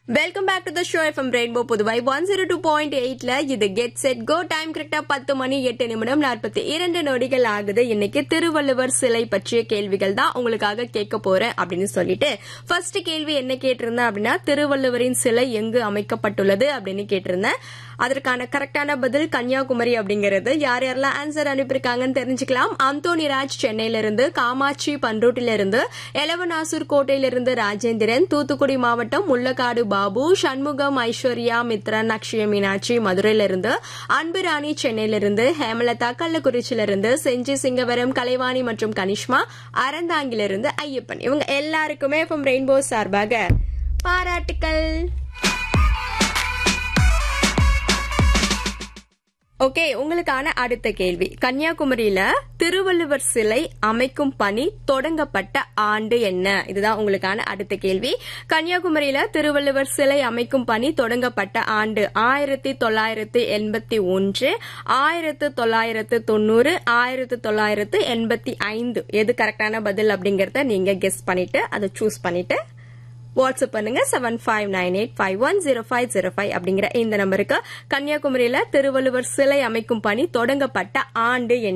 welcome back to the show FM rainbow Puduvai one zero two point எயிட்ல இது get set go time கரெக்டா பத்து மணி எட்டு நிமிடம் நாற்பத்தி இரண்டு நொடிகள் ஆகுது இன்னைக்கு திருவள்ளுவர் சிலை பற்றிய கேள்விகள் தான் உங்களுக்காக கேட்க போறேன் அப்படின்னு சொல்லிட்டு ஃபர்ஸ்ட் கேள்வி என்ன கேட்டிருந்தேன் அப்படின்னா திருவள்ளுவரின் சிலை எங்கு அமைக்கப்பட்டுள்ளது அப்படின்னு கேட்டிருந்தேன் அதற்கான கரெக்டான பதில் கன்னியாகுமரி அப்படிங்கிறது யார் யாரெல்லாம் ஆன்சர் அனுப்பியிருக்காங்கன்னு தெரிஞ்சுக்கலாம் அந்தோனி ராஜ் சென்னையில இருந்து காமாட்சி பன்ருட்டில இருந்து எலவனாசூர் கோட்டையிலிருந்து ராஜேந்திரன் தூத்துக்குடி மாவட்டம் முள்ளக்காடு பாபு சண்முகம் ஐஸ்வர்யா மித்ரன் அக்ஷய மீனாட்சி மதுரையில இருந்து அன்புராணி சென்னையில இருந்து ஹேமலதா கள்ளக்குறிச்சியில இருந்து செஞ்சி சிங்கவரம் கலைவாணி மற்றும் கனிஷ்மா அறந்தாங்கில இருந்து ஐயப்பன் இவங்க எல்லாருக்குமே இப்போ ரெயின்போ சார்பாக பாராட்டுக்கள் ஓகே உங்களுக்கான அடுத்த கேள்வி கன்னியாகுமரியில திருவள்ளுவர் சிலை அமைக்கும் பணி தொடங்கப்பட்ட ஆண்டு என்ன இதுதான் உங்களுக்கான அடுத்த கேள்வி கன்னியாகுமரியில திருவள்ளுவர் சிலை அமைக்கும் பணி தொடங்கப்பட்ட ஆண்டு ஆயிரத்தி தொள்ளாயிரத்தி எண்பத்தி ஒன்று ஆயிரத்து தொள்ளாயிரத்து தொண்ணூறு ஆயிரத்து தொள்ளாயிரத்து எண்பத்தி ஐந்து எது கரெக்டான பதில் அப்படிங்கறத நீங்க கெஸ் பண்ணிட்டு அதை சூஸ் பண்ணிட்டு வாட்ஸ்அப் பண்ணுங்க seven five nine eight five one zero five zero five அப்படிங்கிற இந்த நம்பருக்கு கன்னியாகுமரியில திருவள்ளுவர் சிலை அமைக்கும் பணி தொடங்கப்பட்ட ஆண்டு என்ன